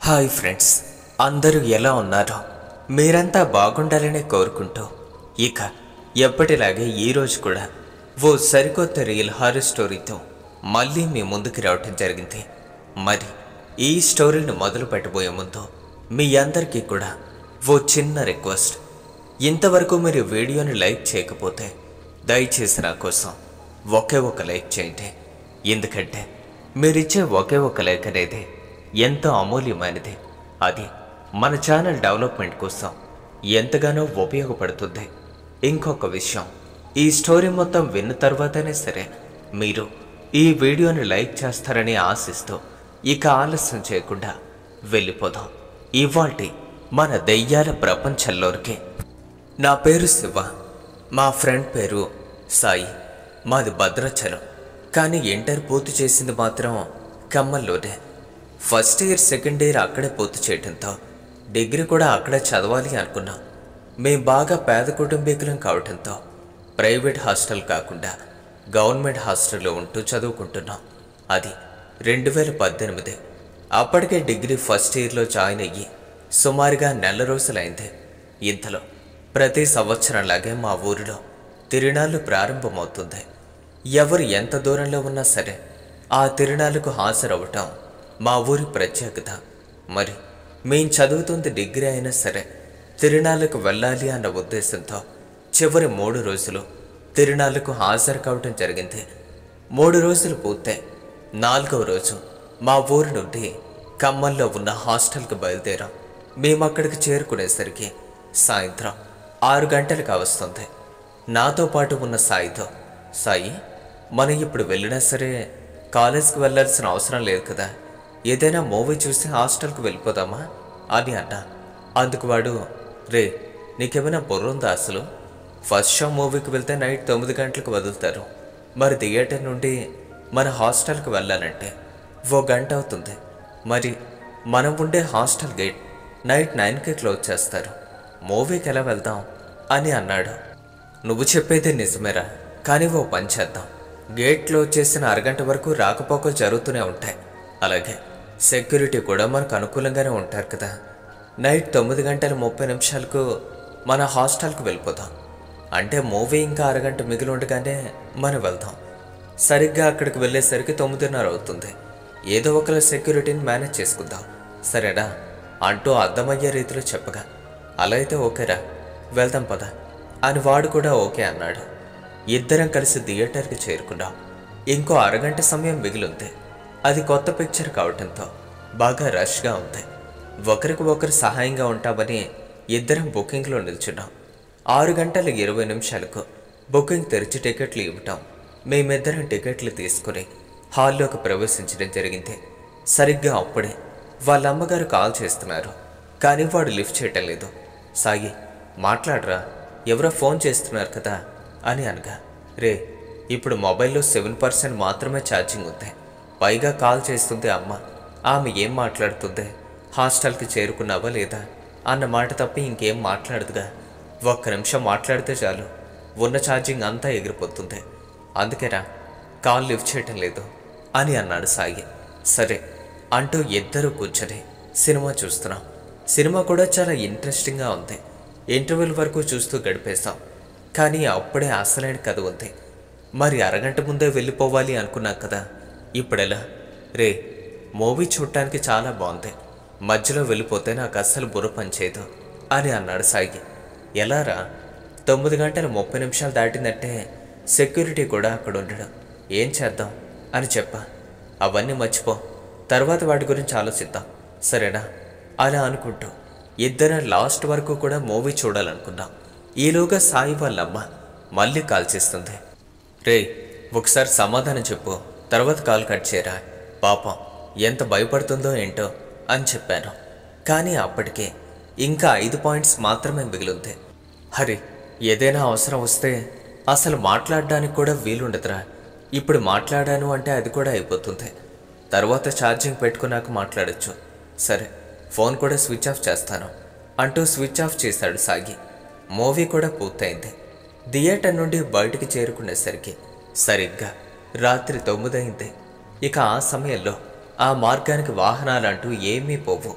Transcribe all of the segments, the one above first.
hi friends అందరూ ఎలా ఉన్నారో మీరంతా బాగుండాలని కోరుకుంటూ ఇక ఎప్పటిలాగే ఈరోజు కూడా ఓ సరికొత్త రియల్ హారర్ స్టోరీతో మళ్ళీ మీ ముందుకు రావటం జరిగింది మరి ఈ స్టోరీని మొదలు పెట్టబోయే ముందు మీ అందరికీ కూడా ఓ చిన్న రిక్వెస్ట్ ఇంతవరకు మీరు వీడియోని లైక్ చేయకపోతే దయచేసి నా కోసం ఒకే ఒక లైక్ చేయండి ఎందుకంటే మీరిచ్చే ఒకే ఒక లైక్ అనేది ఎంతో అమూల్యమైనది అది మన ఛానల్ డెవలప్మెంట్ కోసం ఎంతగానో ఉపయోగపడుతుంది ఇంకొక విషయం ఈ స్టోరీ మొత్తం విన్న తర్వాతనే సరే మీరు ఈ వీడియోని లైక్ చేస్తారని ఆశిస్తూ ఇక ఆలస్యం చేయకుండా వెళ్ళిపోదాం ఇవాల్టి మన దెయ్యాల ప్రపంచంలోకి నా పేరు శివ మా ఫ్రెండ్ పేరు సాయి మాది భద్రాచలం కానీ ఇంటర్ పూర్తి చేసింది మాత్రం ఖమ్మంలోనే ఫస్ట్ ఇయర్ సెకండ్ ఇయర్ అక్కడే పూర్తి చేయడంతో డిగ్రీ కూడా అక్కడే చదవాలి అనుకున్నాం మేం బాగా పేద కుటుంబీకులం కావడంతో ప్రైవేట్ హాస్టల్ కాకుండా గవర్నమెంట్ హాస్టల్లో ఉంటూ చదువుకుంటున్నాం అది రెండు వేల పద్దెనిమిది అప్పటికే డిగ్రీ ఫస్ట్ ఇయర్లో జాయిన్ అయ్యి సుమారుగా నెల రోజులైంది ఇంతలో ప్రతి సంవత్సరంలాగే మా ఊరిలో తిరునాళ్ళు ప్రారంభమవుతుంది ఎవరు ఎంత దూరంలో ఉన్నా సరే ఆ తిరునాళ్ళకు హాజరవ్వటం మా ఊరి ప్రత్యేకత మరి మేం చదువుతుంది డిగ్రీ అయినా సరే తిరునాళ్ళకు వెళ్ళాలి అన్న ఉద్దేశంతో చివరి మూడు రోజులు తిరునాళ్ళకు హాజరు కావటం జరిగింది మూడు రోజులు పూర్తయి నాలుగవ రోజు మా ఊరి నుండి ఖమ్మంలో ఉన్న హాస్టల్కి బయలుదేరాం మేము అక్కడికి చేరుకునేసరికి సాయంత్రం ఆరు గంటలకు వస్తుంది నాతో పాటు ఉన్న సాయితో సాయి మనం ఇప్పుడు వెళ్ళినా సరే కాలేజ్కి వెళ్ళాల్సిన అవసరం లేదు కదా ఏదైనా మూవీ చూసి హాస్టల్కి వెళ్ళిపోదామా అని అన్నా అందుకు వాడు రే నీకేమైనా బుర్ర ఉందా అసలు ఫస్ట్ షో మూవీకి వెళ్తే నైట్ తొమ్మిది గంటలకు వదులుతారు మరి థియేటర్ నుండి మన హాస్టల్కి వెళ్ళాలంటే ఓ గంట అవుతుంది మరి మనం ఉండే హాస్టల్ గేట్ నైట్ నైన్కి క్లోజ్ చేస్తారు మూవీకి ఎలా వెళ్దాం అని అన్నాడు నువ్వు చెప్పేది నిజమేరా కానీ ఓ పని చేద్దాం గేట్ క్లోజ్ చేసిన అరగంట వరకు రాకపోకలు జరుగుతూనే ఉంటాయి అలాగే సెక్యూరిటీ కూడా మనకు అనుకూలంగానే ఉంటారు కదా నైట్ తొమ్మిది గంటల ముప్పై నిమిషాలకు మన హాస్టల్కి వెళ్ళిపోతాం అంటే మూవీ ఇంకా అరగంట మిగిలి ఉండగానే మనం వెళ్దాం సరిగ్గా అక్కడికి వెళ్ళేసరికి తొమ్మిదిన్నర అవుతుంది ఏదో ఒకరి సెక్యూరిటీని మేనేజ్ చేసుకుందాం సరేనా అంటూ అర్థమయ్యే రీతిలో చెప్పగా అలా అయితే ఓకేరా వెళ్దాం పద అని వాడు కూడా ఓకే అన్నాడు ఇద్దరం కలిసి థియేటర్కి చేరుకున్నాం ఇంకో అరగంట సమయం మిగిలింది అది కొత్త పిక్చర్ కావటంతో బాగా రష్గా ఉంది ఒకరికి ఒకరు సహాయంగా ఉంటామని ఇద్దరం బుకింగ్లో నిల్చున్నాం ఆరు గంటల ఇరవై నిమిషాలకు బుకింగ్ తెరిచి టికెట్లు ఇవ్వటం మేమిద్దరం టికెట్లు తీసుకుని హాల్లోకి ప్రవేశించడం జరిగింది సరిగ్గా అప్పుడే వాళ్ళ అమ్మగారు కాల్ చేస్తున్నారు కానీ వాడు లిఫ్ట్ చేయటం లేదు సాగి మాట్లాడరా ఎవరో ఫోన్ చేస్తున్నారు కదా అని అనగా రే ఇప్పుడు మొబైల్లో సెవెన్ పర్సెంట్ మాత్రమే ఛార్జింగ్ ఉంది పైగా కాల్ చేస్తుంది అమ్మ ఆమె ఏం మాట్లాడుతుంది హాస్టల్కి చేరుకున్నావా లేదా అన్న మాట తప్ప ఇంకేం మాట్లాడదుగా ఒక్క నిమిషం మాట్లాడితే చాలు ఉన్న ఛార్జింగ్ అంతా ఎగిరిపోతుంది అందుకేరా కాల్ లిఫ్ట్ చేయటం లేదు అని అన్నాడు సాయి సరే అంటూ ఇద్దరు కూర్చొని సినిమా చూస్తున్నాం సినిమా కూడా చాలా ఇంట్రెస్టింగ్గా ఉంది ఇంటర్వెల్ వరకు చూస్తూ గడిపేశాం కానీ అప్పుడే అసలైన కథ ఉంది మరి అరగంట ముందే వెళ్ళిపోవాలి అనుకున్నా కదా ఇప్పుడెలా రే మూవీ చూడటానికి చాలా బాగుంది మధ్యలో వెళ్ళిపోతే నాకు అస్సలు బుర్ర పనిచేయదు అని అన్నాడు సాయి ఎలారా తొమ్మిది గంటల ముప్పై నిమిషాలు దాటిందంటే సెక్యూరిటీ కూడా అక్కడ ఉండడం ఏం చేద్దాం అని చెప్పా అవన్నీ మర్చిపో తర్వాత వాటి గురించి ఆలోచిద్దాం సరేనా అలా అనుకుంటూ ఇద్దరం లాస్ట్ వరకు కూడా మూవీ చూడాలనుకున్నాం ఈలోగా సాయి వాళ్ళమ్మ మళ్ళీ కాల్ చేస్తుంది రే ఒకసారి సమాధానం చెప్పు తర్వాత కాల్ కట్ చేయరా పాపం ఎంత భయపడుతుందో ఏంటో అని చెప్పాను కానీ అప్పటికే ఇంకా ఐదు పాయింట్స్ మాత్రమే మిగిలింది హరి ఏదైనా అవసరం వస్తే అసలు మాట్లాడడానికి కూడా వీలుండదురా ఇప్పుడు మాట్లాడాను అంటే అది కూడా అయిపోతుంది తర్వాత ఛార్జింగ్ పెట్టుకున్నాక మాట్లాడొచ్చు సరే ఫోన్ కూడా స్విచ్ ఆఫ్ చేస్తాను అంటూ స్విచ్ ఆఫ్ చేశాడు సాగి మూవీ కూడా పూర్తయింది థియేటర్ నుండి బయటికి చేరుకునేసరికి సరిగ్గా రాత్రి తొమ్మిదయింది ఇక ఆ సమయంలో ఆ మార్గానికి వాహనాలంటూ ఏమీ పోవు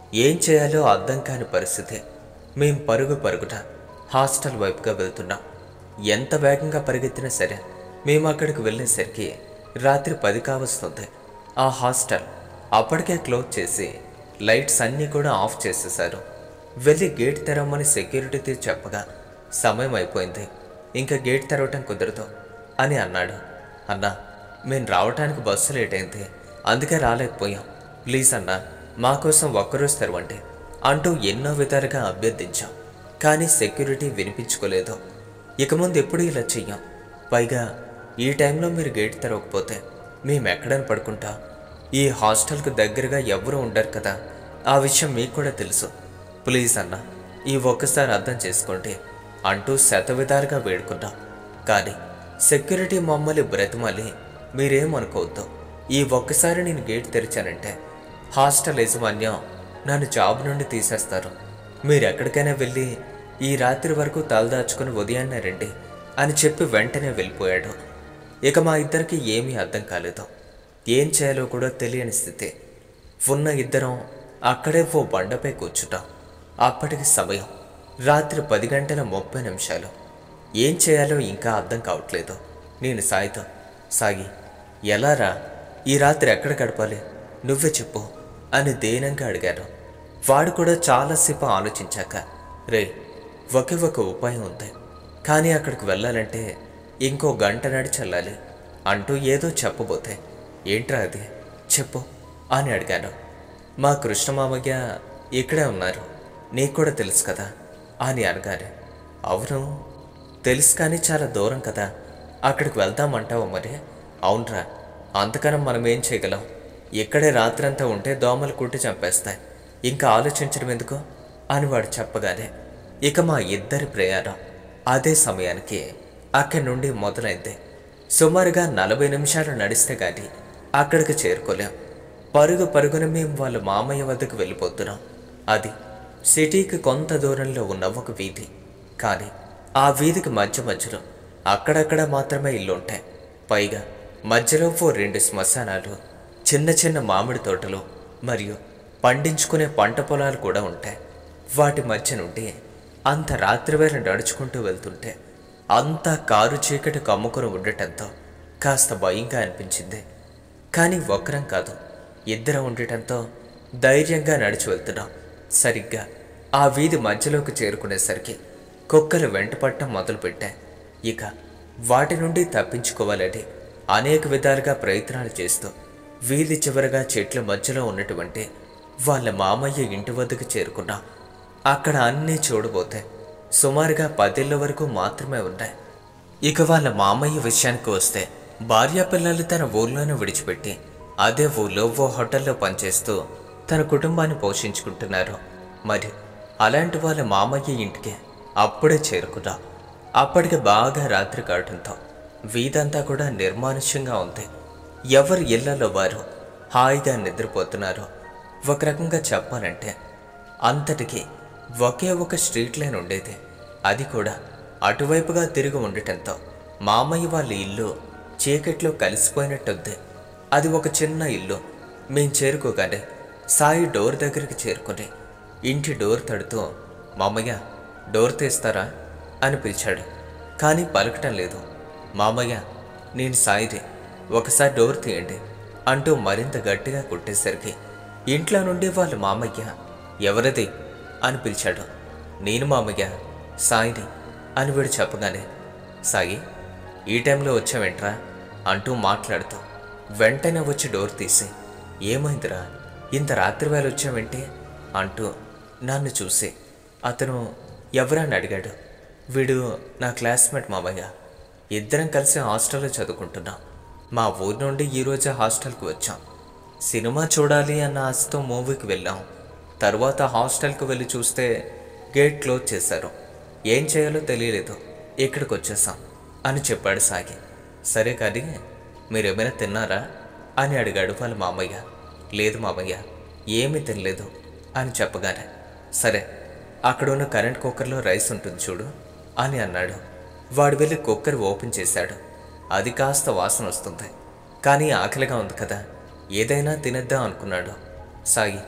ఏం చేయాలో అర్థం కాని పరిస్థితి మేం పరుగు పరుగున హాస్టల్ వైపుగా వెళ్తున్నాం ఎంత వేగంగా పరిగెత్తినా సరే మేము అక్కడికి వెళ్ళేసరికి రాత్రి పది కావస్తుంది ఆ హాస్టల్ అప్పటికే క్లోజ్ చేసి లైట్స్ అన్నీ కూడా ఆఫ్ చేసేశారు వెళ్ళి గేట్ తెరవమని సెక్యూరిటీతో చెప్పగా సమయం అయిపోయింది ఇంకా గేట్ తెరవటం కుదరదు అని అన్నాడు అన్నా మేము రావటానికి బస్సు లేట్ అయింది అందుకే రాలేకపోయాం ప్లీజ్ అన్నా మా కోసం ఒక్కరోజు తెరవండి అంటూ ఎన్నో విధాలుగా అభ్యర్థించాం కానీ సెక్యూరిటీ వినిపించుకోలేదు ఇక ముందు ఎప్పుడు ఇలా చెయ్యం పైగా ఈ టైంలో మీరు గేట్ తెరవకపోతే మేము ఎక్కడని పడుకుంటా ఈ హాస్టల్కు దగ్గరగా ఎవరూ ఉండరు కదా ఆ విషయం మీకు కూడా తెలుసు ప్లీజ్ అన్న ఈ ఒక్కసారి అర్థం చేసుకోండి అంటూ శతవిధాలుగా వేడుకున్నాం కానీ సెక్యూరిటీ మమ్మల్ని బ్రతిమలి మీరేమనుకోవద్దు ఈ ఒక్కసారి నేను గేట్ తెరిచానంటే హాస్టల్ యజమాన్యం నన్ను జాబ్ నుండి తీసేస్తారు మీరు ఎక్కడికైనా వెళ్ళి ఈ రాత్రి వరకు తలదాచుకుని ఉదయాన్నే రండి అని చెప్పి వెంటనే వెళ్ళిపోయాడు ఇక మా ఇద్దరికి ఏమీ అర్థం కాలేదు ఏం చేయాలో కూడా తెలియని స్థితి ఉన్న ఇద్దరం అక్కడే ఓ బండపై కూర్చుంటాం అప్పటికి సమయం రాత్రి పది గంటల ముప్పై నిమిషాలు ఏం చేయాలో ఇంకా అర్థం కావట్లేదు నేను సాయితో సాగి ఎలారా ఈ రాత్రి ఎక్కడ గడపాలి నువ్వే చెప్పు అని దీనంగా అడిగాను వాడు కూడా చాలాసేపు ఆలోచించాక రే ఒకే ఒక ఉపాయం ఉంది కానీ అక్కడికి వెళ్ళాలంటే ఇంకో గంట నడిచి వెళ్ళాలి అంటూ ఏదో చెప్పబోతే ఏంట్రా అది చెప్పు అని అడిగాను మా కృష్ణమామయ్య ఇక్కడే ఉన్నారు నీకు కూడా తెలుసు కదా అని అనగానే అవును తెలుసు కానీ చాలా దూరం కదా అక్కడికి వెళ్దామంటావు మరి అవునరా అంతకనం మనం ఏం చేయగలం ఇక్కడే రాత్రంతా ఉంటే దోమలు కుట్టి చంపేస్తాయి ఇంకా ఆలోచించడం ఎందుకు అని వాడు చెప్పగానే ఇక మా ఇద్దరి ప్రయాణం అదే సమయానికి అక్కడి నుండి మొదలైంది సుమారుగా నలభై నిమిషాలు నడిస్తే గాని అక్కడికి చేరుకోలేం పరుగు పరుగున మేము వాళ్ళ మామయ్య వద్దకు వెళ్ళిపోతున్నాం అది సిటీకి కొంత దూరంలో ఉన్న ఒక వీధి కానీ ఆ వీధికి మధ్య మధ్యలో అక్కడక్కడ మాత్రమే ఇల్లుంటాయి పైగా మధ్యలో ఓ రెండు శ్మశానాలు చిన్న చిన్న మామిడి తోటలు మరియు పండించుకునే పంట పొలాలు కూడా ఉంటాయి వాటి మధ్య నుండి అంత రాత్రివేళ నడుచుకుంటూ వెళ్తుంటే అంతా కారు చీకటి కమ్ముకొని ఉండటంతో కాస్త భయంగా అనిపించింది కానీ ఒక్కరం కాదు ఇద్దరం ఉండటంతో ధైర్యంగా నడిచి వెళ్తున్నాం సరిగ్గా ఆ వీధి మధ్యలోకి చేరుకునేసరికి కుక్కలు వెంటపడటం మొదలుపెట్టాయి ఇక వాటి నుండి తప్పించుకోవాలని అనేక విధాలుగా ప్రయత్నాలు చేస్తూ వీధి చివరగా చెట్ల మధ్యలో ఉన్నటువంటి వాళ్ళ మామయ్య ఇంటి వద్దకు చేరుకున్నాం అక్కడ అన్నీ చూడబోతే సుమారుగా పదేళ్ల వరకు మాత్రమే ఉన్నాయి ఇక వాళ్ళ మామయ్య విషయానికి వస్తే భార్య పిల్లలు తన ఊర్లోనే విడిచిపెట్టి అదే ఊళ్ళో ఓ హోటల్లో పనిచేస్తూ తన కుటుంబాన్ని పోషించుకుంటున్నారు మరి అలాంటి వాళ్ళ మామయ్య ఇంటికి అప్పుడే చేరుకున్నా అప్పటికి బాగా రాత్రి కావడంతో వీధంతా కూడా నిర్మానుష్యంగా ఉంది ఎవరి ఇళ్లలో వారు హాయిగా నిద్రపోతున్నారు ఒక రకంగా చెప్పాలంటే అంతటికి ఒకే ఒక స్ట్రీట్ లైన్ ఉండేది అది కూడా అటువైపుగా తిరిగి ఉండటంతో మామయ్య వాళ్ళ ఇల్లు చీకట్లో కలిసిపోయినట్టుంది అది ఒక చిన్న ఇల్లు మేం చేరుకోగానే సాయి డోర్ దగ్గరికి చేరుకుని ఇంటి డోర్ తడుతూ మామయ్య డోర్ తీస్తారా అని పిలిచాడు కానీ పలకటం లేదు మామయ్య నేను సాయిది ఒకసారి డోర్ తీయండి అంటూ మరింత గట్టిగా కొట్టేసరికి ఇంట్లో నుండి వాళ్ళ మామయ్య ఎవరిది అని పిలిచాడు నేను మామయ్య సాయిని అని వీడు చెప్పగానే సాయి ఈ టైంలో వచ్చావేంట్రా అంటూ మాట్లాడుతూ వెంటనే వచ్చి డోర్ తీసి ఏమైందిరా ఇంత రాత్రి వేళ వచ్చావేంటి అంటూ నన్ను చూసి అతను ఎవరని అడిగాడు వీడు నా క్లాస్మేట్ మామయ్య ఇద్దరం కలిసి హాస్టల్లో చదువుకుంటున్నాం మా ఊరి నుండి ఈరోజే హాస్టల్కి వచ్చాం సినిమా చూడాలి అన్న ఆశతో మూవీకి వెళ్ళాం తర్వాత హాస్టల్కి వెళ్ళి చూస్తే గేట్ క్లోజ్ చేశారు ఏం చేయాలో తెలియలేదు ఇక్కడికి వచ్చేసాం అని చెప్పాడు సాగి సరే కానీ మీరేమైనా తిన్నారా అని అడిగాడు వాళ్ళ మామయ్య లేదు మామయ్య ఏమీ తినలేదు అని చెప్పగానే సరే అక్కడ ఉన్న కరెంట్ కుక్కర్లో రైస్ ఉంటుంది చూడు అని అన్నాడు వాడు వెళ్ళి కుక్కర్ ఓపెన్ చేశాడు అది కాస్త వాసన వస్తుంది కానీ ఆకలిగా ఉంది కదా ఏదైనా తినేద్దాం అనుకున్నాడు సాగి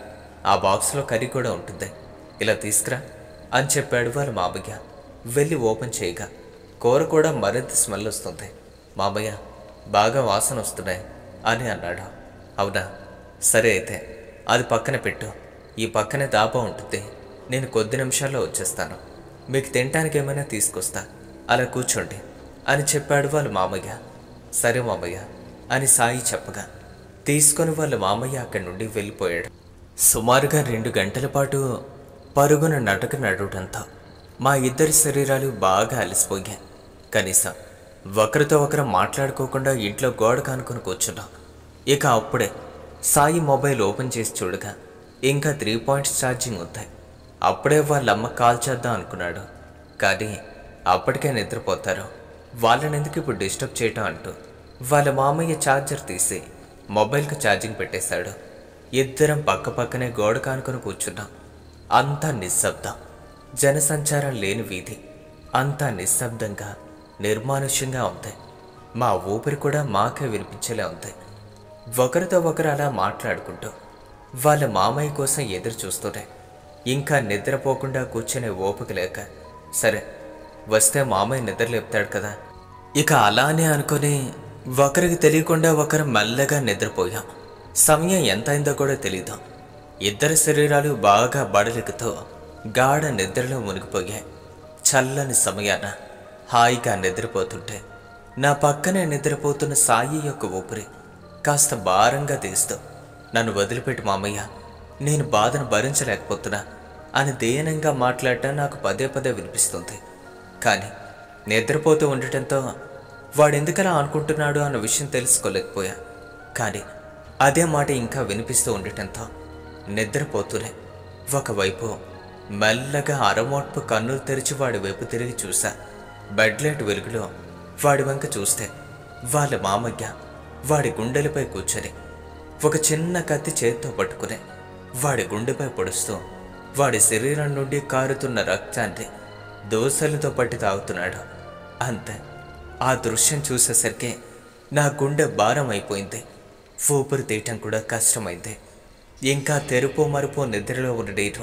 ఆ బాక్స్లో కర్రీ కూడా ఉంటుంది ఇలా తీసుకురా అని చెప్పాడు వాళ్ళ మామయ్య వెళ్ళి ఓపెన్ చేయగా కూర కూడా మరింత స్మెల్ వస్తుంది మామయ్య బాగా వాసన వస్తున్నాయి అని అన్నాడు అవునా సరే అయితే అది పక్కన పెట్టు ఈ పక్కనే దాబా ఉంటుంది నేను కొద్ది నిమిషాల్లో వచ్చేస్తాను మీకు తినటానికి ఏమైనా తీసుకొస్తా అలా కూర్చోండి అని చెప్పాడు వాళ్ళ మామయ్య సరే మామయ్య అని సాయి చెప్పగా తీసుకొని వాళ్ళ మామయ్య అక్కడి నుండి వెళ్ళిపోయాడు సుమారుగా రెండు గంటల పాటు పరుగున నడక నడవడంతో మా ఇద్దరి శరీరాలు బాగా అలసిపోయాయి కనీసం ఒకరితో ఒకరు మాట్లాడుకోకుండా ఇంట్లో గోడ కానుకొని కూర్చున్నాం ఇక అప్పుడే సాయి మొబైల్ ఓపెన్ చేసి చూడగా ఇంకా త్రీ పాయింట్స్ ఛార్జింగ్ ఉంటాయి అప్పుడే వాళ్ళ అమ్మ కాల్ చేద్దాం అనుకున్నాడు కానీ అప్పటికే నిద్రపోతారు వాళ్ళని ఎందుకు ఇప్పుడు డిస్టర్బ్ చేయటం అంటూ వాళ్ళ మామయ్య ఛార్జర్ తీసి మొబైల్కి ఛార్జింగ్ పెట్టేశాడు ఇద్దరం పక్క పక్కనే గోడ కానుకొని కూర్చున్నాం అంతా నిశ్శబ్దం జనసంచారం లేని వీధి అంతా నిశ్శబ్దంగా నిర్మానుష్యంగా ఉంది మా ఊపిరి కూడా మాకే వినిపించేలా ఉంది ఒకరితో ఒకరు అలా మాట్లాడుకుంటూ వాళ్ళ మామయ్య కోసం ఎదురు చూస్తూనే ఇంకా నిద్రపోకుండా కూర్చునే ఓపిక లేక సరే వస్తే మామయ్య నిద్ర లేపుతాడు కదా ఇక అలానే అనుకొని ఒకరికి తెలియకుండా ఒకరు మెల్లగా నిద్రపోయాం సమయం ఎంతైందో కూడా తెలీదు ఇద్దరి శరీరాలు బాగా బడలికతో గాఢ నిద్రలో మునిగిపోయాయి చల్లని సమయాన హాయిగా నిద్రపోతుంటే నా పక్కనే నిద్రపోతున్న సాయి యొక్క ఊపిరి కాస్త భారంగా తీస్తూ నన్ను వదిలిపెట్టి మామయ్య నేను బాధను భరించలేకపోతున్నా అని దీనంగా మాట్లాడటం నాకు పదే పదే వినిపిస్తుంది కానీ నిద్రపోతూ ఉండటంతో వాడెందుకలా అనుకుంటున్నాడు అన్న విషయం తెలుసుకోలేకపోయా కానీ అదే మాట ఇంకా వినిపిస్తూ ఉండటంతో నిద్రపోతూనే ఒకవైపు మెల్లగా అరమోట్పు కన్నులు తెరిచి వాడి వైపు తిరిగి చూసా బెడ్ లైట్ వెలుగులో వాడి వంక చూస్తే వాళ్ళ మామయ్య వాడి గుండెలపై కూర్చొని ఒక చిన్న కత్తి చేత్తో పట్టుకుని వాడి గుండెపై పొడుస్తూ వాడి శరీరం నుండి కారుతున్న రక్తాన్ని దోసలతో పట్టి తాగుతున్నాడు అంతే ఆ దృశ్యం చూసేసరికి నా గుండె భారం అయిపోయింది ఊపిరి తీయటం కూడా కష్టమైంది ఇంకా తెరుపు మరుపు నిద్రలో ఉన్న నేను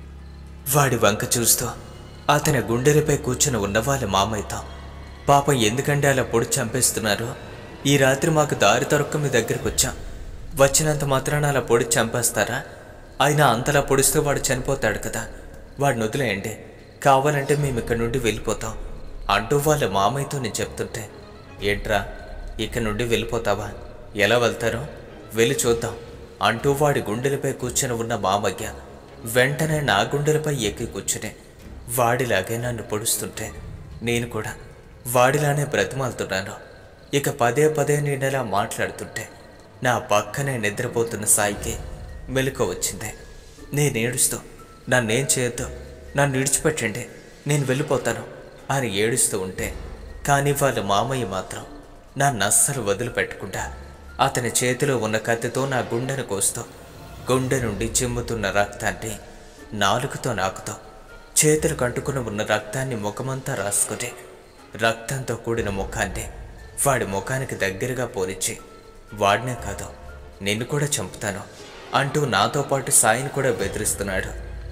వాడి వంక చూస్తూ అతని గుండెలపై కూర్చుని ఉన్న వాళ్ళ మామయ్యతో పాపం ఎందుకంటే అలా పొడి చంపేస్తున్నారు ఈ రాత్రి మాకు దారి దొరక్క మీ దగ్గరికి వచ్చాం వచ్చినంత మాత్రాన అలా పొడి చంపేస్తారా అయినా అంతలా పొడిస్తే వాడు చనిపోతాడు కదా వాడిని వదిలేయండి కావాలంటే మేము ఇక్కడి నుండి వెళ్ళిపోతాం అంటూ వాళ్ళ మామయ్యతో నేను చెప్తుంటే ఏంట్రా ఇక్కడి నుండి వెళ్ళిపోతావా ఎలా వెళ్తారో వెళ్ళి చూద్దాం అంటూ వాడి గుండెలపై కూర్చొని ఉన్న మామయ్య వెంటనే నా గుండెలపై ఎక్కి కూర్చుని వాడిలాగే నన్ను పొడుస్తుంటే నేను కూడా వాడిలానే బ్రతిమాలుతున్నాను ఇక పదే పదే నేనలా మాట్లాడుతుంటే నా పక్కనే నిద్రపోతున్న సాయికి మెలకు వచ్చింది నేను ఏడుస్తూ నన్నేం చేయొద్దు నన్ను విడిచిపెట్టండి నేను వెళ్ళిపోతాను అని ఏడుస్తూ ఉంటే కానీ వాళ్ళ మామయ్య మాత్రం నన్ను అస్సలు వదిలిపెట్టకుండా అతని చేతిలో ఉన్న కత్తితో నా గుండెను కోస్తూ గుండె నుండి చిమ్ముతున్న రక్తాన్ని నాలుగుతో నాకుతో చేతులు కంటుకుని ఉన్న రక్తాన్ని ముఖమంతా రాసుకుని రక్తంతో కూడిన ముఖాన్ని వాడి ముఖానికి దగ్గరగా పోనిచ్చి వాడినే కాదు నిన్ను కూడా చంపుతాను అంటూ నాతో పాటు సాయిని కూడా బెదిరిస్తున్నాడు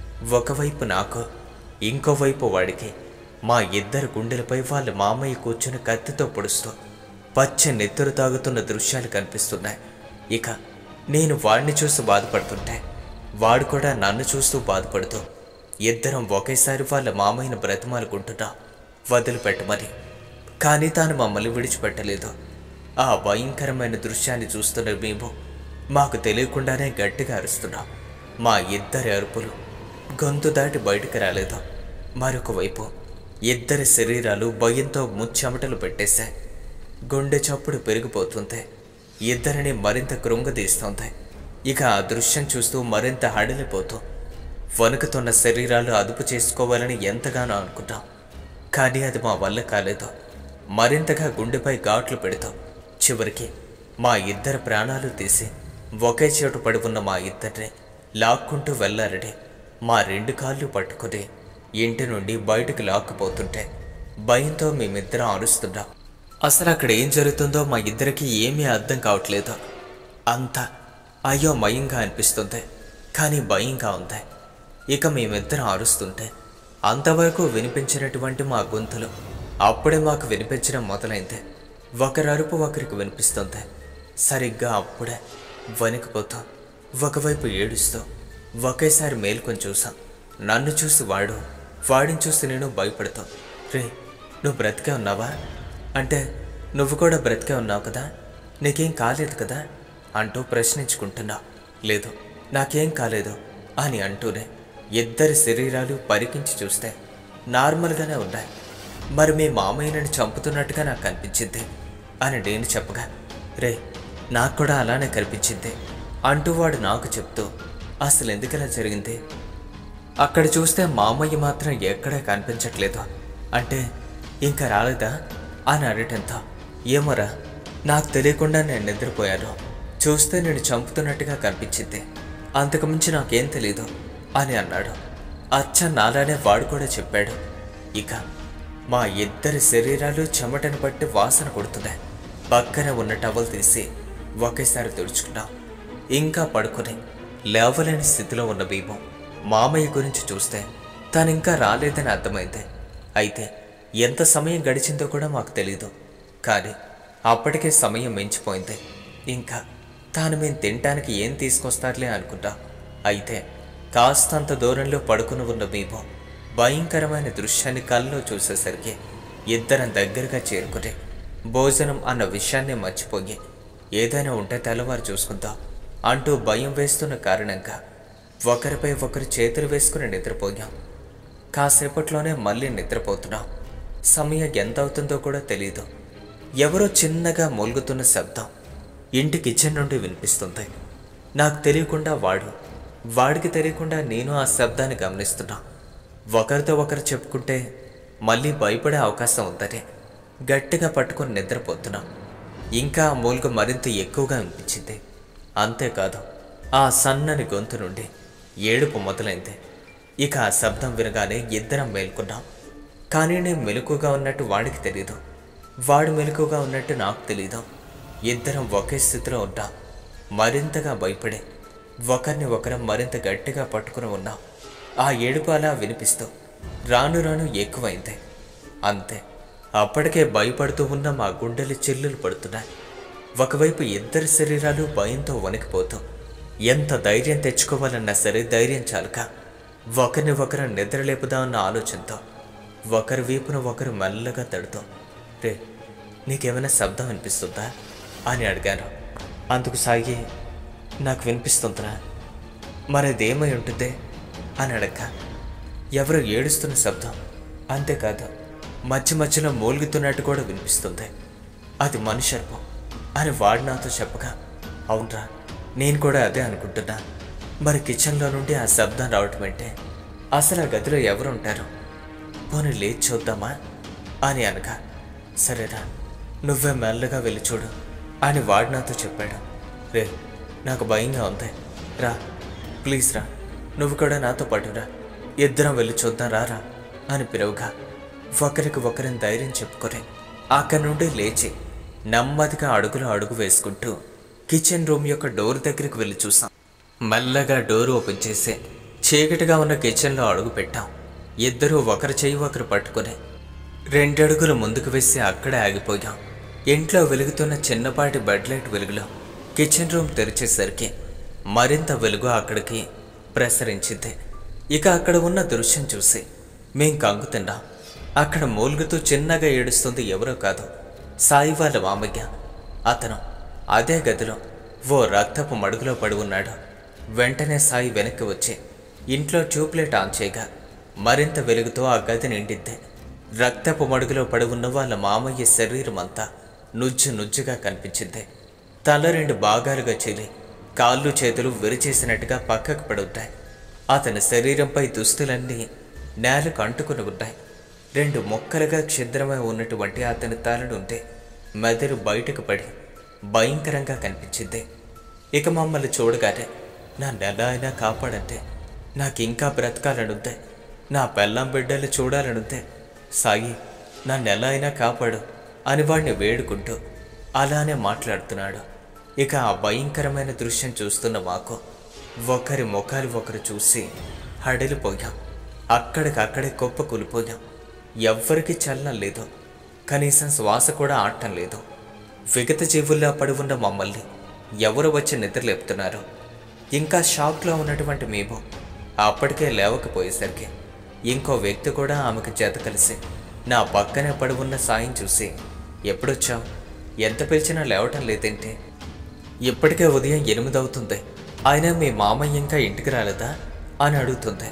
ఒకవైపు నాకు ఇంకోవైపు వాడికి మా ఇద్దరు గుండెలపై వాళ్ళ మామయ్య కూర్చుని కత్తితో పొడుస్తూ పచ్చ నెత్తురు తాగుతున్న దృశ్యాలు కనిపిస్తున్నాయి ఇక నేను వాడిని చూస్తూ బాధపడుతుంటే వాడు కూడా నన్ను చూస్తూ బాధపడుతూ ఇద్దరం ఒకేసారి వాళ్ళ మామయ్యను బ్రతిమాలుకుంటున్నా వదిలిపెట్టమని కానీ తాను మమ్మల్ని విడిచిపెట్టలేదు ఆ భయంకరమైన దృశ్యాన్ని చూస్తున్న మేము మాకు తెలియకుండానే గట్టిగా అరుస్తున్నాం మా ఇద్దరి అరుపులు గొంతు దాటి బయటకు రాలేదు మరొక వైపు ఇద్దరి శరీరాలు భయంతో ముచ్చెమటలు పెట్టేశాయి గుండె చప్పుడు పెరిగిపోతుంది ఇద్దరిని మరింత కృంగదీస్తోంది ఇక ఆ దృశ్యం చూస్తూ మరింత హడలిపోతూ వణుకుతున్న శరీరాలు అదుపు చేసుకోవాలని ఎంతగానో అనుకున్నాం కానీ అది మా వల్ల కాలేదు మరింతగా గుండెపై ఘాట్లు పెడుతూ చివరికి మా ఇద్దరు ప్రాణాలు తీసి ఒకే చోటు పడి ఉన్న మా ఇద్దరిని లాక్కుంటూ వెళ్ళారని మా రెండు కాళ్ళు పట్టుకుని ఇంటి నుండి బయటకు లాక్కుపోతుంటే భయంతో మేమిద్దరం అరుస్తున్నాం అసలు అక్కడ ఏం జరుగుతుందో మా ఇద్దరికి ఏమీ అర్థం కావట్లేదు అంతా అయోమయంగా అనిపిస్తుంది కానీ భయంగా ఉంది ఇక మేమిద్దరం అరుస్తుంటే అంతవరకు వినిపించినటువంటి మా గొంతులు అప్పుడే మాకు వినిపించడం మొదలైంది ఒకరి అరుపు ఒకరికి వినిపిస్తుంది సరిగ్గా అప్పుడే వణికిపోతూ ఒకవైపు ఏడుస్తూ ఒకేసారి మేల్కొని చూసాం నన్ను చూసి వాడు వాడిని చూసి నేను భయపడుతూ రే నువ్వు బ్రతికే ఉన్నావా అంటే నువ్వు కూడా బ్రతికే ఉన్నావు కదా నీకేం కాలేదు కదా అంటూ ప్రశ్నించుకుంటున్నావు లేదు నాకేం కాలేదు అని అంటూనే ఇద్దరి శరీరాలు పరికించి చూస్తే నార్మల్గానే ఉన్నాయి మరి మీ మామయ్యని చంపుతున్నట్టుగా నాకు కనిపించింది అని నేను చెప్పగా రే నాకు కూడా అలానే కనిపించింది అంటూ వాడు నాకు చెప్తూ అసలు ఎందుకలా జరిగింది అక్కడ చూస్తే మామయ్య మాత్రం ఎక్కడా కనిపించట్లేదు అంటే ఇంకా రాలేదా అని అడటంతో ఏమోరా నాకు తెలియకుండా నేను నిద్రపోయాను చూస్తే నేను చంపుతున్నట్టుగా కనిపించింది అంతకుమించి నాకేం తెలీదు అని అన్నాడు అచ్చ నాలానే వాడు కూడా చెప్పాడు ఇక మా ఇద్దరి శరీరాలు చెమటను బట్టి వాసన కొడుతున్నాయి పక్కన ఉన్న టవల్ తీసి ఒకేసారి తుడుచుకున్నాం ఇంకా పడుకొని లేవలేని స్థితిలో ఉన్న భీమం మామయ్య గురించి చూస్తే తను ఇంకా రాలేదని అర్థమైంది అయితే ఎంత సమయం గడిచిందో కూడా మాకు తెలీదు కానీ అప్పటికే సమయం మించిపోయింది ఇంకా తాను మేము తినటానికి ఏం తీసుకొస్తారులే అనుకుంటా అయితే కాస్తంత దూరంలో పడుకుని ఉన్న మేము భయంకరమైన దృశ్యాన్ని కల్లో చూసేసరికి ఇద్దరం దగ్గరగా చేరుకుని భోజనం అన్న విషయాన్ని మర్చిపోయి ఏదైనా ఉంటే తెల్లవారు చూసుకుందాం అంటూ భయం వేస్తున్న కారణంగా ఒకరిపై ఒకరు చేతులు వేసుకుని నిద్రపోయాం కాసేపట్లోనే మళ్ళీ నిద్రపోతున్నాం సమయం ఎంత అవుతుందో కూడా తెలియదు ఎవరో చిన్నగా మూలుగుతున్న శబ్దం ఇంటి కిచెన్ నుండి వినిపిస్తుంది నాకు తెలియకుండా వాడు వాడికి తెలియకుండా నేను ఆ శబ్దాన్ని గమనిస్తున్నా ఒకరితో ఒకరు చెప్పుకుంటే మళ్ళీ భయపడే అవకాశం ఉందని గట్టిగా పట్టుకొని నిద్రపోతున్నాం ఇంకా ఆ మూలుగు మరింత ఎక్కువగా అనిపించింది అంతేకాదు ఆ సన్నని గొంతు నుండి ఏడుపు మొదలైంది ఇక ఆ శబ్దం వినగానే ఇద్దరం మేల్కొన్నాం కానీ నేను మెలకుగా ఉన్నట్టు వాడికి తెలీదు వాడు మెలకుగా ఉన్నట్టు నాకు తెలీదు ఇద్దరం ఒకే స్థితిలో ఉంటాం మరింతగా భయపడి ఒకరిని ఒకరం మరింత గట్టిగా పట్టుకుని ఉన్నాం ఆ ఏడుపు అలా వినిపిస్తూ రాను రాను ఎక్కువైంది అంతే అప్పటికే భయపడుతూ ఉన్న మా గుండెలు చిల్లులు పడుతున్నాయి ఒకవైపు ఇద్దరి శరీరాలు భయంతో వణికిపోతూ ఎంత ధైర్యం తెచ్చుకోవాలన్నా సరే ధైర్యం చాలక ఒకరిని ఒకరు నిద్రలేపుదామన్న ఆలోచనతో ఒకరి వీపున ఒకరు మెల్లగా తడుతూ రే నీకేమైనా శబ్దం వినిపిస్తుందా అని అడిగాను అందుకు సాగి నాకు వినిపిస్తుందిరా మరి అదేమై ఉంటుంది అని అడగ ఎవరో ఏడుస్తున్న శబ్దం అంతేకాదు మధ్య మధ్యలో మూలుగుతున్నట్టు కూడా వినిపిస్తుంది అది మనుషర్పం అని వాడు నాతో చెప్పగా అవునరా నేను కూడా అదే అనుకుంటున్నా మరి కిచెన్లో నుండి ఆ శబ్దం రావటం అంటే అసలు ఆ గదిలో ఎవరు ఉంటారు పోనీ లేచి చూద్దామా అని అనగా సరేరా నువ్వే మెల్లగా వెళ్ళి చూడు అని వాడు నాతో చెప్పాడు రే నాకు భయంగా ఉంది రా ప్లీజ్ రా నువ్వు కూడా నాతో పాటు రా ఇద్దరం వెళ్ళి చూద్దాం రారా అని పిలువగా ఒకరికి ఒకరిని ధైర్యం చెప్పుకొని అక్కడి నుండి లేచి నెమ్మదిగా అడుగులో అడుగు వేసుకుంటూ కిచెన్ రూమ్ యొక్క డోర్ దగ్గరికి వెళ్ళి చూసాం మెల్లగా డోర్ ఓపెన్ చేసి చీకటిగా ఉన్న కిచెన్లో అడుగు పెట్టాం ఇద్దరూ ఒకరి చెయ్యి ఒకరు పట్టుకొని రెండడుగులు ముందుకు వేసి అక్కడే ఆగిపోయాం ఇంట్లో వెలుగుతున్న చిన్నపాటి బెడ్ లైట్ వెలుగులో కిచెన్ రూమ్ తెరిచేసరికి మరింత వెలుగు అక్కడికి ప్రసరించింది ఇక అక్కడ ఉన్న దృశ్యం చూసి మేం కంగుతున్నాం అక్కడ మూలుగుతూ చిన్నగా ఏడుస్తుంది ఎవరో కాదు సాయి వాళ్ళ మామయ్య అతను అదే గదిలో ఓ రక్తపు మడుగులో పడి ఉన్నాడు వెంటనే సాయి వెనక్కి వచ్చి ఇంట్లో ట్యూబ్లైట్ ఆన్ చేయగా మరింత వెలుగుతో ఆ గది నిండింది రక్తపు మడుగులో పడి ఉన్న వాళ్ళ మామయ్య శరీరం అంతా నుజ్జు నుజ్జుగా కనిపించింది తల రెండు భాగాలుగా చీలి కాళ్ళు చేతులు విరిచేసినట్టుగా పక్కకు పడుంటాయి అతని శరీరంపై దుస్తులన్నీ నేలకు అంటుకుని ఉన్నాయి రెండు మొక్కలుగా ఛిద్రమై ఉన్నటువంటి అతని తలనుంటే మెదడు బయటకు పడి భయంకరంగా కనిపించింది ఇక మమ్మల్ని చూడగానే నా నెల అయినా కాపాడంటే నాకు ఇంకా బ్రతకాలనుందే నా పెళ్ళం బిడ్డలు చూడాలనుందే సాయి నా నెల అయినా కాపాడు అని వాడిని వేడుకుంటూ అలానే మాట్లాడుతున్నాడు ఇక ఆ భయంకరమైన దృశ్యం చూస్తున్న మాకు ఒకరి ముఖాలు ఒకరు చూసి హడలిపోయాం అక్కడికక్కడే కుప్ప కూలిపోయాం ఎవ్వరికి చలనం లేదు కనీసం శ్వాస కూడా ఆడటం లేదు విగత జీవుల్లా పడి ఉన్న మమ్మల్ని ఎవరు వచ్చి నిద్రలేపుతున్నారు ఇంకా షాక్లో ఉన్నటువంటి మేము అప్పటికే లేవకపోయేసరికి ఇంకో వ్యక్తి కూడా ఆమెకు జత కలిసి నా పక్కనే పడి ఉన్న సాయం చూసి ఎప్పుడొచ్చావు ఎంత పిలిచినా లేవటం లేదేంటి ఇప్పటికే ఉదయం ఎనిమిది అవుతుంది అయినా మీ మామయ్య ఇంకా ఇంటికి రాలేదా అని అడుగుతుంది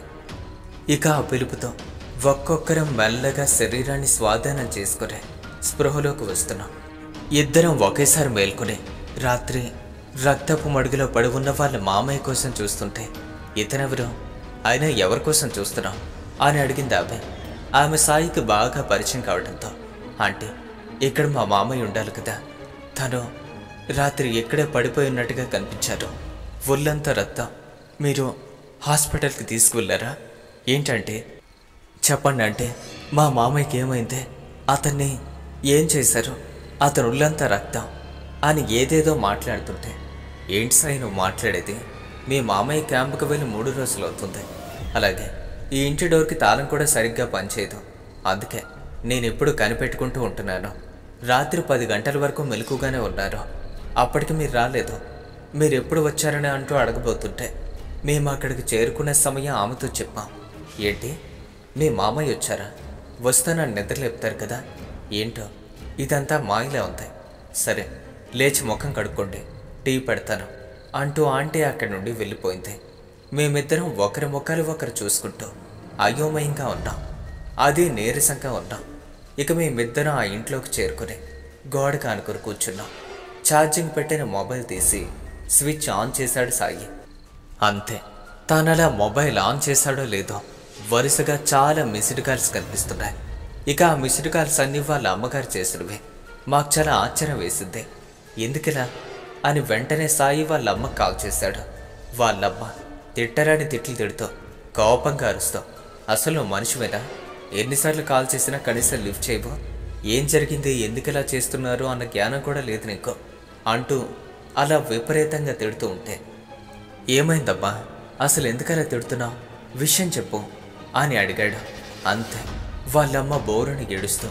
ఇక ఆ పిలుపుతో ఒక్కొక్కరం మెల్లగా శరీరాన్ని స్వాధీనం చేసుకుని స్పృహలోకి వస్తున్నాం ఇద్దరం ఒకేసారి మేల్కొని రాత్రి రక్తపు మడుగులో పడి ఉన్న వాళ్ళ మామయ్య కోసం చూస్తుంటే ఇతనెవరు అయినా ఎవరి కోసం చూస్తున్నాం అని అడిగింది ఆమె ఆమె సాయికి బాగా పరిచయం కావడంతో అంటే ఇక్కడ మా మామయ్య ఉండాలి కదా తను రాత్రి ఇక్కడే పడిపోయి ఉన్నట్టుగా కనిపించారు ఒళ్ళంతా రక్తం మీరు హాస్పిటల్కి తీసుకువెళ్ళారా ఏంటంటే చెప్పండి అంటే మా మామయ్యకి ఏమైంది అతన్ని ఏం చేశారు అతను ఒళ్ళంతా రక్తం అని ఏదేదో మాట్లాడుతుంటే ఏంటి సాయి నువ్వు మాట్లాడేది మీ మామయ్య క్యాంపుకి వెళ్ళి మూడు రోజులు అవుతుంది అలాగే ఈ ఇంటి డోర్కి తాళం కూడా సరిగ్గా పనిచేయదు అందుకే నేను ఎప్పుడు కనిపెట్టుకుంటూ ఉంటున్నాను రాత్రి పది గంటల వరకు మెలకుగానే ఉన్నారు అప్పటికి మీరు రాలేదు మీరు ఎప్పుడు వచ్చారని అంటూ అడగబోతుంటే మేము అక్కడికి చేరుకునే సమయం ఆమెతో చెప్పాం ఏంటి మీ మామయ్య వచ్చారా వస్తే నన్ను నిద్రలేపుతారు కదా ఏంటో ఇదంతా మాయలే ఉంది సరే లేచి ముఖం కడుక్కోండి టీ పెడతాను అంటూ ఆంటీ అక్కడి నుండి వెళ్ళిపోయింది మేమిద్దరం ఒకరి ముఖాలు ఒకరు చూసుకుంటూ అయోమయంగా ఉన్నాం అది నీరసంగా ఉన్నాం ఇక మేమిద్దరం ఆ ఇంట్లోకి చేరుకుని గోడకు ఆనుకుని కూర్చున్నాం ఛార్జింగ్ పెట్టిన మొబైల్ తీసి స్విచ్ ఆన్ చేశాడు సాయి అంతే తానలా మొబైల్ ఆన్ చేశాడో లేదో వరుసగా చాలా మిస్డ్ కాల్స్ కనిపిస్తున్నాయి ఇక ఆ మిస్డ్ కాల్స్ అన్ని వాళ్ళ అమ్మగారు చేసినవే మాకు చాలా ఆశ్చర్యం వేసింది ఎందుకిలా అని వెంటనే సాయి వాళ్ళ అమ్మకు కాల్ చేశాడు వాళ్ళమ్మ తిట్టరాని తిట్లు తిడుతూ కోపంగా అరుస్తూ అసలు నువ్వు మనిషివేనా ఎన్నిసార్లు కాల్ చేసినా కనీసం లిఫ్ట్ చేయవు ఏం జరిగింది ఎందుకు ఇలా చేస్తున్నారు అన్న జ్ఞానం కూడా లేదు నీకు అంటూ అలా విపరీతంగా తిడుతూ ఉంటే ఏమైందమ్మా అసలు ఎందుకలా తిడుతున్నావు విషయం చెప్పు అని అడిగాడు అంతే వాళ్ళమ్మ బోరుని ఏడుస్తూ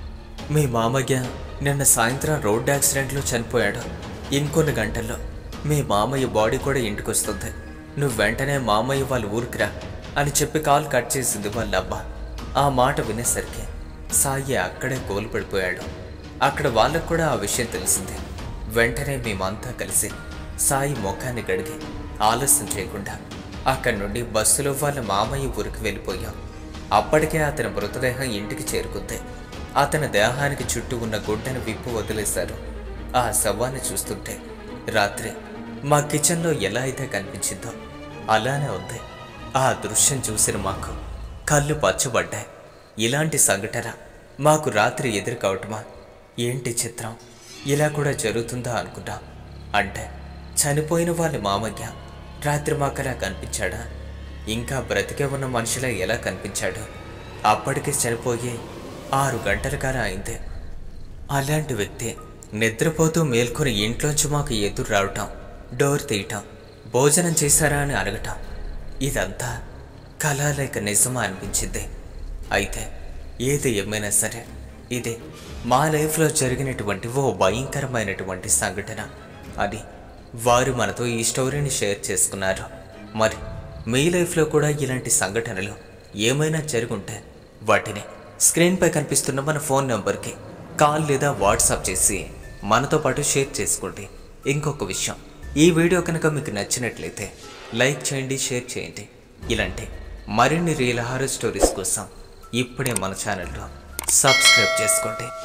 మీ మామయ్య నిన్న సాయంత్రం రోడ్ యాక్సిడెంట్లో చనిపోయాడు ఇంకొన్ని గంటల్లో మీ మామయ్య బాడీ కూడా ఇంటికి వస్తుంది నువ్వు వెంటనే మామయ్య వాళ్ళ ఊరికి రా అని చెప్పి కాల్ కట్ చేసింది వాళ్ళ అమ్మ ఆ మాట వినేసరికి సాయి అక్కడే కోల్పడిపోయాడు అక్కడ వాళ్ళకు కూడా ఆ విషయం తెలిసింది వెంటనే మేమంతా కలిసి సాయి ముఖాన్ని గడిగి ఆలస్యం చేయకుండా అక్కడి నుండి బస్సులో వాళ్ళ మామయ్య ఊరికి వెళ్ళిపోయాం అప్పటికే అతని మృతదేహం ఇంటికి చేరుకుంది అతని దేహానికి చుట్టూ ఉన్న గుడ్డను విప్పు వదిలేశారు ఆ శవాన్ని చూస్తుంటే రాత్రి మా కిచెన్లో ఎలా అయితే కనిపించిందో అలానే ఉంది ఆ దృశ్యం చూసిన మాకు కళ్ళు పచ్చబడ్డాయి ఇలాంటి సంఘటన మాకు రాత్రి ఎదురు కావటమా ఏంటి చిత్రం ఇలా కూడా జరుగుతుందా అనుకున్నా అంటే చనిపోయిన వాళ్ళ మామయ్య రాత్రి మాకలా కనిపించాడా ఇంకా బ్రతికే ఉన్న మనిషిలా ఎలా కనిపించాడు అప్పటికి చనిపోయి ఆరు గంటల కాలం అయింది అలాంటి వ్యక్తి నిద్రపోతూ మేల్కొని ఇంట్లోంచి మాకు ఎదురు రావటం డోర్ తీయటం భోజనం చేశారా అని అడగటం ఇదంతా కళ లేక నిజమా అనిపించింది అయితే ఏది ఏమైనా సరే ఇది మా లైఫ్లో జరిగినటువంటి ఓ భయంకరమైనటువంటి సంఘటన అని వారు మనతో ఈ స్టోరీని షేర్ చేసుకున్నారు మరి మీ లైఫ్లో కూడా ఇలాంటి సంఘటనలు ఏమైనా జరుగుంటే వాటిని స్క్రీన్పై కనిపిస్తున్న మన ఫోన్ నెంబర్కి కాల్ లేదా వాట్సాప్ చేసి మనతో పాటు షేర్ చేసుకోండి ఇంకొక విషయం ఈ వీడియో కనుక మీకు నచ్చినట్లయితే లైక్ చేయండి షేర్ చేయండి ఇలాంటి మరిన్ని రియల్ హారర్ స్టోరీస్ కోసం ఇప్పుడే మన ఛానల్లో సబ్స్క్రైబ్ చేసుకోండి